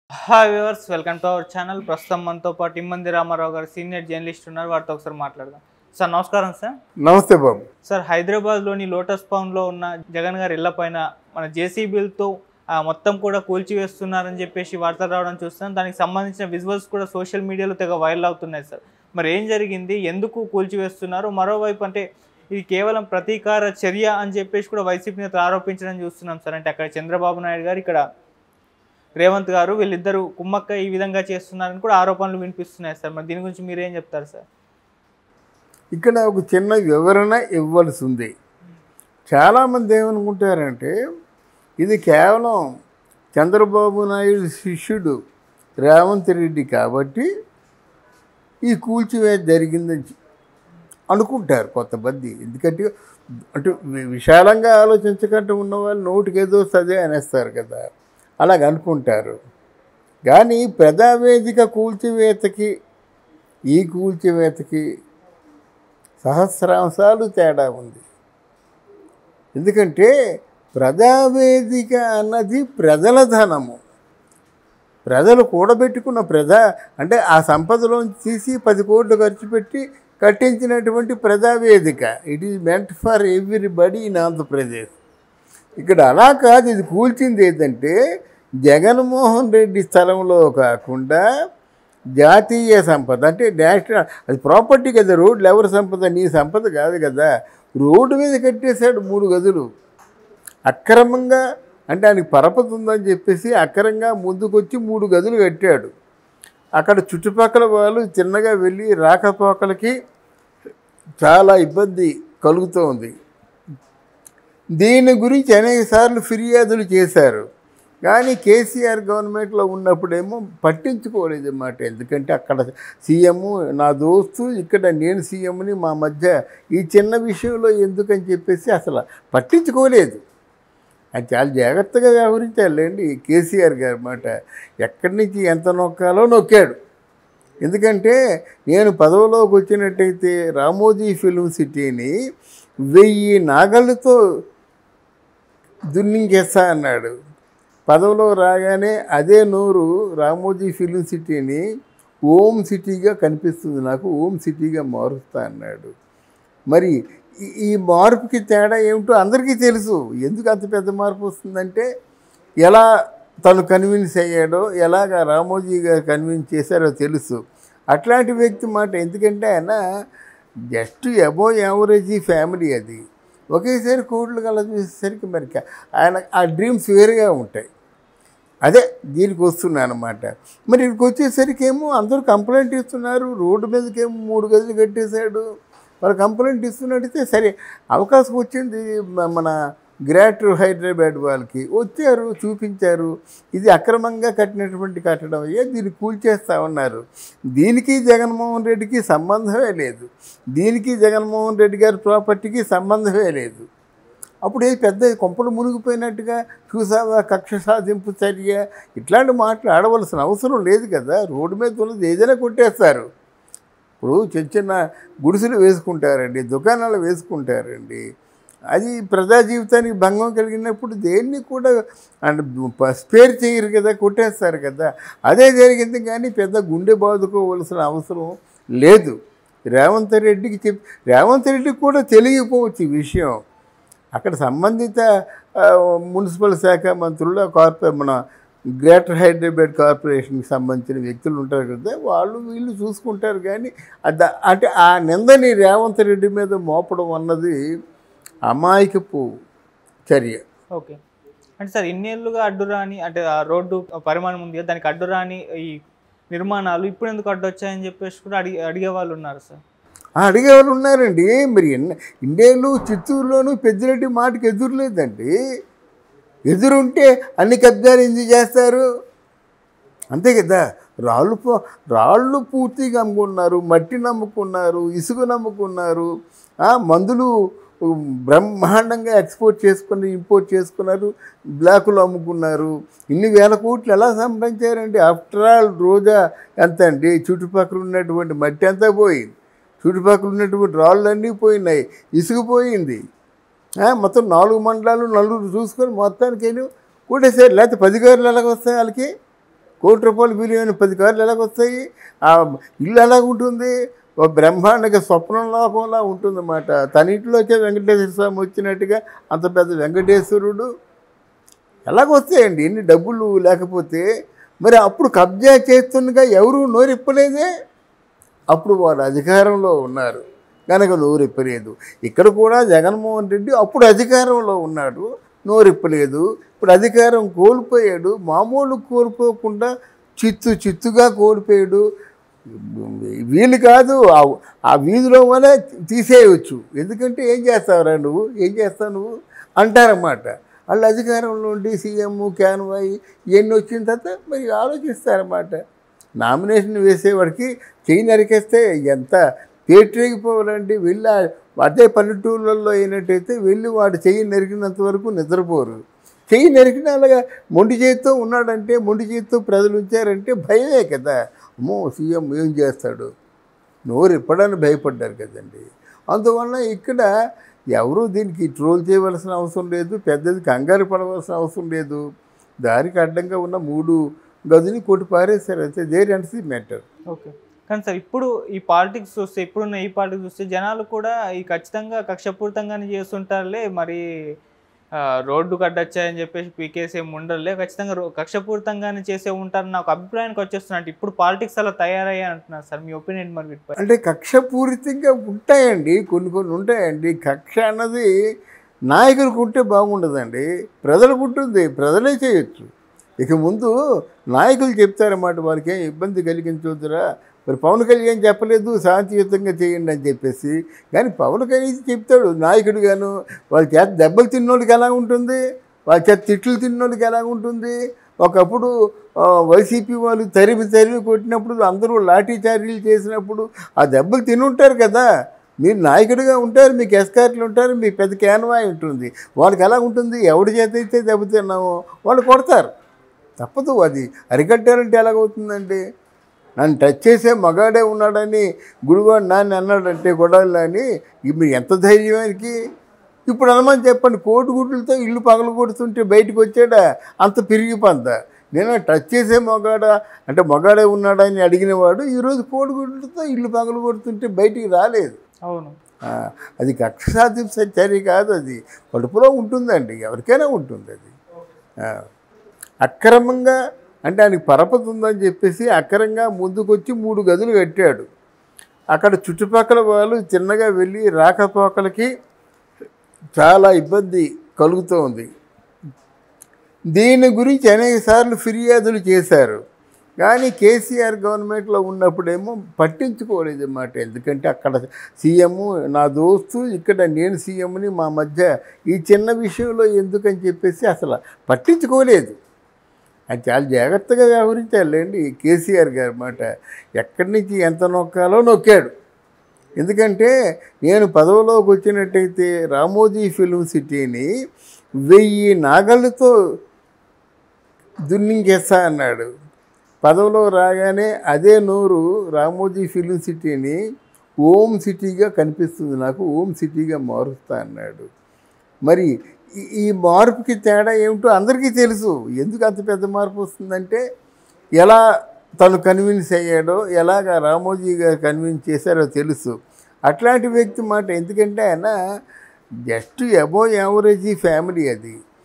hi viewers welcome to our channel ప్రస్తుతం మనతో పాటు ఇమ్మంది రామారావు గారు సీనియర్ జర్నలిస్ట్ ఉన్నారు వారితో ఒకసారి మాట్లాడదాం సార్ నమస్కారం సార్ నమస్తే బాబు సార్ హైదరాబాద్లోని లోటస్ పౌండ్లో ఉన్న జగన్ గారి ఇళ్ల పైన మన జేసీబీలతో మొత్తం కూడా కూల్చివేస్తున్నారని చెప్పేసి వార్తలు రావడం చూస్తున్నాం దానికి సంబంధించిన విజువల్స్ కూడా సోషల్ మీడియాలో తెగ వైరల్ అవుతున్నాయి సార్ మరి ఏం జరిగింది ఎందుకు కూల్చివేస్తున్నారు మరోవైపు అంటే ఇది కేవలం ప్రతీకార చర్య అని చెప్పేసి కూడా వైసీపీ నేతలు ఆరోపించడం చూస్తున్నాం సార్ అంటే అక్కడ చంద్రబాబు నాయుడు గారు ఇక్కడ రేవంత్ గారు వీళ్ళిద్దరు కుమ్మక్క ఈ విధంగా చేస్తున్నారని కూడా ఆరోపణలు వినిపిస్తున్నాయి సార్ మరి దీని గురించి మీరేం చెప్తారు సార్ ఇక్కడ ఒక చిన్న వివరణ ఇవ్వాల్సి ఉంది చాలామంది ఏమనుకుంటారంటే ఇది కేవలం చంద్రబాబు నాయుడు శిష్యుడు రేవంత్ రెడ్డి కాబట్టి ఈ కూల్చివేత జరిగిందని చె- అనుకుంటారు కొంతమంది ఎందుకంటే అంటే వి- విశాలంగా ఆలోచించకుండా ఉన్న వాళ్ళు నోటికి ఏదో సదే అనేస్తారు కదా అలాగ అనుకుంటారు కానీ ప్రజావేదిక కూల్చివేతకి ఈ కూల్చివేతకి సహస్రాంశాలు తేడా ఉంది ఎందుకంటే ప్రజావేదిక అన్నది ప్రజల ధనము ప్రజలు కూడబెట్టుకున్న ప్రజా అంటే ఆ సంపదలోంచి తీసి పది కోట్లు ఖర్చు పెట్టి కట్టించినటువంటి Prajavedika it is meant for everybody in Andhra Pradesh ఇక్కడ అలా కాదు ఇది కూల్చింది ఏంటంటే జగన్మోహన్ రెడ్డి స్థలంలో కాకుండా జాతీయ సంపద అంటే నేషనల్ అది ప్రాపర్టీ కదా రోడ్లు ఎవరి సంపద నీ సంపద కాదు కదా రోడ్డు మీద కట్టేశాడు మూడు గదులు అక్రమంగా అంటే ఆయనకి పరపతి ఉందని చెప్పేసి అక్రమంగా ముందుకొచ్చి మూడు గదులు కట్టాడు అక్కడ చుట్టుపక్కల వాళ్ళు చిన్నగా వెళ్ళి రాకపోకలకి చాలా ఇబ్బంది కలుగుతోంది దీని గురించి అనేక సార్లు ఫిర్యాదులు చేశారు కానీ కేసీఆర్ గవర్నమెంట్లో ఉన్నప్పుడేమో పట్టించుకోలేదు అన్నమాట ఎందుకంటే అక్కడ సీఎం నా దోస్తు ఇక్కడ నేను సీఎంని మా మధ్య ఈ చిన్న విషయంలో ఎందుకని చెప్పేసి అసలు పట్టించుకోలేదు అది చాలా జాగ్రత్తగా వ్యవహరించాలండి కేసీఆర్ గారి మాట ఎక్కడి నుంచి ఎంత నొక్కాలో నొక్కాడు ఎందుకంటే నేను పదవిలోకి వచ్చినట్టయితే రామోజీ ఫిల్మ్ సిటీని వెయ్యి నాగళ్ళతో దున్నించేస్తా అన్నాడు పదవిలో రాగానే అదే నోరు రామోజీ ఫిల్మ్ సిటీని ఓం సిటీగా కనిపిస్తుంది నాకు ఓం సిటీగా మారుస్తా అన్నాడు మరి ఈ- ఈ మార్పుకి తేడా ఏమిటో అందరికీ తెలుసు ఎందుకు అంత పెద్ద మార్పు వస్తుందంటే ఎలా తను కన్విన్స్ అయ్యాడో ఎలాగ రామోజీ గారు కన్విన్స్ చేశారో తెలుసు అట్లాంటి వ్యక్తి మాట ఎందుకంటే ఆయన జస్ట్ అబో యావరేజీ ఫ్యామిలీ అది ఒకేసారి కోట్లు కల చూసేసరికి మరి క- ఆయన ఆ డ్రీమ్స్ వేరుగా ఉంటాయి అదే దీనికి వస్తున్నాను అనమాట మరి ఇక్కడికి వచ్చేసరికి ఏమో అందరూ కంప్లైంట్ ఇస్తున్నారు రోడ్డు మీదకేమో మూడు గదులు కట్టేశాడు మరి కంప్లైంట్ ఇస్తున్నట్టయితే సరే అవకాశం వచ్చింది మ- మన గ్రేటర్ హైదరాబాద్ వాళ్ళకి వచ్చారు చూపించారు ఇది అక్రమంగా కట్టినటువంటి కట్టడం అయ్యే దీన్ని కూల్చేస్తా ఉన్నారు దీనికి జగన్మోహన్ రెడ్డికి సంబంధమే లేదు దీనికి జగన్మోహన్ రెడ్డి గారి ప్రాపర్టీకి సంబంధమే లేదు అప్పుడు ఏ పెద్ద కొంపలు మునిగిపోయినట్టుగా చూసావా కక్ష సాధింపు చర్య ఇట్లాంటి మాటలు ఆడవలసిన అవసరం లేదు కదా రోడ్డు మీద ఉన్నది ఏదైనా కొట్టేస్తారు ఇప్పుడు చిన్న చిన్న గుడిసెలు వేసుకుంటారండి దుకాణాలు వేసుకుంటారండి అది ప్రజా జీవితానికి భంగం కలిగినప్పుడు దేన్ని కూడా అండ్ స్పేర్ చేయరు కదా కొట్టేస్తారు కదా అదే జరిగింది కానీ పెద్ద గుండె బాదుకోవలసిన అవసరం లేదు రేవంత్ రెడ్డికి చెప్ రేవంత్ రెడ్డికి కూడా తెలియకపోవచ్చు ఈ విషయం అక్కడ సంబంధిత ఆ, మున్సిపల్ శాఖ మంత్రులు కార్పొరే మన గ్రేటర్ హైదరాబాద్ కార్పొరేషన్కి సంబంధించిన వ్యక్తులు ఉంటారు కదా వాళ్ళు వీళ్ళు చూసుకుంటారు కానీ అద అంటే ఆ నిందని రేవంత్ రెడ్డి మీద మోపడం అన్నది అమాయకపు చర్య ఓకే అంటే సార్ ఇన్నేళ్ళుగా అడ్డురాని అంటే ఆ రోడ్డు పరిమాణం ఉంది కదా దానికి అడ్డురాని ఈ నిర్మాణాలు ఇప్పుడు ఎందుకు అడ్డొచ్చాయని చెప్పేసి కూడా అడిగే అడిగే వాళ్ళు ఉన్నారు సార్ ఆ, అడిగేవాళ్ళు ఉన్నారండి మరి ఎన్న ఇండియాలో చిత్తూరులోనూ పెద్దిరెడ్డి మాటకి ఎదురులేదండి ఎదురుంటే అన్ని కబ్జాలు ఎందుకు చేస్తారు అంతే కదా రాళ్ళు పో- రాళ్ళు పూర్తిగా అమ్ముకున్నారు మట్టి నమ్ముకున్నారు ఇసుక నమ్ముకున్నారు ఆ, మందులు ఉమ్, బ్రహ్మాండంగా ఎక్స్పోర్ట్ చేసుకుని ఇంపోర్ట్ చేసుకున్నారు బ్లాకులు అమ్ముకున్నారు ఇన్ని వేల కోట్లు ఎలా సంపాదించారండి ఆఫ్టర్ ఆల్ రోజా ఎంత అండి చుట్టుపక్కల ఉన్నటువంటి మట్టి అంతా పోయింది చుట్టుపక్కల ఉన్నటువంటి రాళ్ళన్నీ పోయినాయి ఇసుక పోయింది ఆ, మొత్తం నాలుగు మండలాలు నలుగురు చూసుకొని మొత్తానికి కొట్టేసారు లేకపోతే పది గారులు ఎలాగ వస్తాయి వాళ్ళకి కోటి రూపాయలు బిర్యానీ పది కార్లు ఎలాగొస్తాయి ఆ ఇల్లు ఎలాగుంటుంది ఒక బ్రహ్మాండక స్వప్నం లోకంలా ఉంటుందన్నమాట తన ఇంట్లోకే వెంకటేశ్వర స్వామి వచ్చినట్టుగా అంత పెద్ద వెంకటేశ్వరుడు ఎలాగొస్తాయండి ఎన్ని డబ్బులు లేకపోతే మరి అప్పుడు కబ్జా చేస్తుండగా ఎవరు నోరిప్పలేదే అప్పుడు వారు అధికారంలో ఉన్నారు కనుక నోరిప్పలేదు ఇక్కడ కూడా జగన్మోహన్ రెడ్డి అప్పుడు అధికారంలో ఉన్నాడు నోరిప్పలేదు ఇప్పుడు అధికారం కోల్పోయాడు మామూలు కోల్పోకుండా చిత్తు చిత్తుగా కోల్పోయాడు వీలు కాదు ఆ- ఆ వీధిలో వల్ల తీసేయవచ్చు ఎందుకంటే ఏం చేస్తావురా నువ్వు ఏం చేస్తావు నువ్వు అంటారన్నమాట వాళ్ళు అధికారంలో ఉండి సీఎం క్యాన్వాయి ఇవన్నీ వచ్చిన తర్వాత మరి ఆలోచిస్తారన్నమాట నామినేషన్ వేసేవాడికి చెయ్యి నరికేస్తే ఎంత పేటరేగిపోవాలండి వెళ్ళి ఆ- అదే పల్లెటూళ్ళల్లో అయినట్టయితే వెళ్ళి వాడు చెయ్యి నరికినంత వరకు నిద్రపోరు చెయ్యి నరికిన అలాగా మొండి చేతితో ఉన్నాడంటే మొండి చేతితో ప్రజలు ఉంచారంటే భయమే కదా అమ్మో సీఎం ఏం చేస్తాడు నోరు ఇప్పడానికి భయపడ్డారు కదండి అందువల్ల ఇక్కడ ఎవరు దీనికి ట్రోల్ చేయవలసిన అవసరం లేదు పెద్దది కంగారు పడవలసిన అవసరం లేదు దారికి అడ్డంగా ఉన్న మూడు గదుని కొట్టి పారేశారు అంతే there and the matter okay కానీ సార్ ఇప్పుడు ఈ పాలిటిక్స్ చూస్తే ఇప్పుడున్న ఈ పాలిటిక్స్ చూస్తే జనాలు కూడా ఈ ఖచ్చితంగా కక్షపూరితంగానే చేస్తుంటారులే మరి ఆ, రోడ్డు కట్టొచ్చాయని చెప్పేసి పీకేసీ ఏమి ఉండరులే ఖచ్చితంగా రో- కక్షపూరితంగానే చేసే ఉంటారు నాకు అభిప్రాయానికి వచ్చేస్తున్నట్టు ఇప్పుడు పాలిటిక్స్ అలా తయారయ్యా అంటున్నారు సార్ మీ ఒపీనియన్ మరి వీటిపై అంటే కక్షపూరితంగా ఉంటాయండి కొన్ని కొన్ని ఉంటాయండి కక్ష అన్నది నాయకులకు ఉంటే బాగుండదండి ప్రజలకు ఉంటుంది ప్రజలే చేయొచ్చు ఇక ముందు నాయకులు చెప్తారన్నమాట వారికి ఏం ఇబ్బంది కలిగించవద్దురా మరి పవన్ కళ్యాణ్ చెప్పలేదు శాంతియుతంగా చేయండి అని చెప్పేసి కానీ పవన్ కళ్యాణ్ చెప్తాడు నాయకుడిగాను వాళ్ళ చేత దెబ్బలు తిన్నోళ్ళకి ఎలా ఉంటుంది వాళ్ళ చేత తిట్లు తిన్నోళ్ళకి ఎలా ఉంటుంది ఒకప్పుడు ఆ, వైసీపీ వాళ్ళు తరిమి తరిమి కొట్టినప్పుడు అందరూ లాఠీ చార్జీలు చేసినప్పుడు ఆ దెబ్బలు తిని ఉంటారు కదా మీరు నాయకుడిగా ఉంటారు మీకు ఎస్కార్లు ఉంటారు మీ పెద్ద క్యాన్వాయ్ ఉంటుంది వాళ్ళకి ఎలా ఉంటుంది ఎవడి చేత అయితే దెబ్బతిన్నామో వాళ్ళు కొడతారు తప్పదు అది అరికట్టారంటే ఎలాగవుతుందండి నన్ను టచ్ చేసే మగాడే ఉన్నాడని గుడివాడు నాన్న అన్నాడంటే గొడవలు అని ఇప్పుడు ఎంత ధైర్యానికి ఇప్పుడు అనమని చెప్పండి కోటి గుడ్లతో ఇల్లు పగలు కొడుతుంటే బయటకు వచ్చాడా అంత పిరిగి పంత నేను టచ్ చేసే మగాడా అంటే మగాడే ఉన్నాడా అని అడిగినవాడు ఈరోజు కోడి గుడ్లతో ఇల్లు పగలు కొడుతుంటే బయటికి రాలేదు అవును ఆ, అది కక్ష సాధించే చర్య కాదు అది కడుపులో ఉంటుందండి ఎవరికైనా ఉంటుంది అది ఆ, అక్రమంగా అంటే ఆయనకి పరపతి ఉందని చెప్పేసి అక్రమంగా ముందుకొచ్చి మూడు గదులు కట్టాడు అక్కడ చుట్టుపక్కల వాళ్ళు చిన్నగా వెళ్ళి రాకపోకలకి చాలా ఇబ్బంది కలుగుతోంది దీని గురించి అనేక సార్లు ఫిర్యాదులు చేశారు కానీ కేసీఆర్ గవర్నమెంట్లో ఉన్నప్పుడేమో పట్టించుకోలేదు అన్నమాట ఎందుకంటే అక్కడ సీఎం నా దోస్తు ఇక్కడ నేను సీఎంని మా మధ్య ఈ చిన్న విషయంలో ఎందుకని చెప్పేసి అసలు పట్టించుకోలేదు అది చాలా జాగ్రత్తగా వ్యవహరించాలండి కేసీఆర్ గారు మాట ఎక్కడి నుంచి ఎంత నొక్కాలో నొక్కాడు ఎందుకంటే నేను పదవిలోకి వచ్చినట్టయితే రామోజీ ఫిల్మ్ సిటీని వెయ్యి నాగళ్ళతో దున్నించేస్తా అన్నాడు పదవిలో రాగానే అదే నోరు రామోజీ ఫిల్మ్ సిటీని ఓం సిటీగా కనిపిస్తుంది నాకు ఓం సిటీగా మారుస్తా అన్నాడు మరి ఈ- ఈ మార్పుకి తేడా ఏమిటో అందరికీ తెలుసు ఎందుకు అంత పెద్ద మార్పు వస్తుందంటే ఎలా తను కన్విన్స్ అయ్యాడో ఎలాగ రామోజీ గారు కన్విన్స్ చేశారో తెలుసు అట్లాంటి వ్యక్తి మాట ఎందుకంటే ఆయన జస్ట్ అబో యావరేజీ ఫ్యామిలీ అది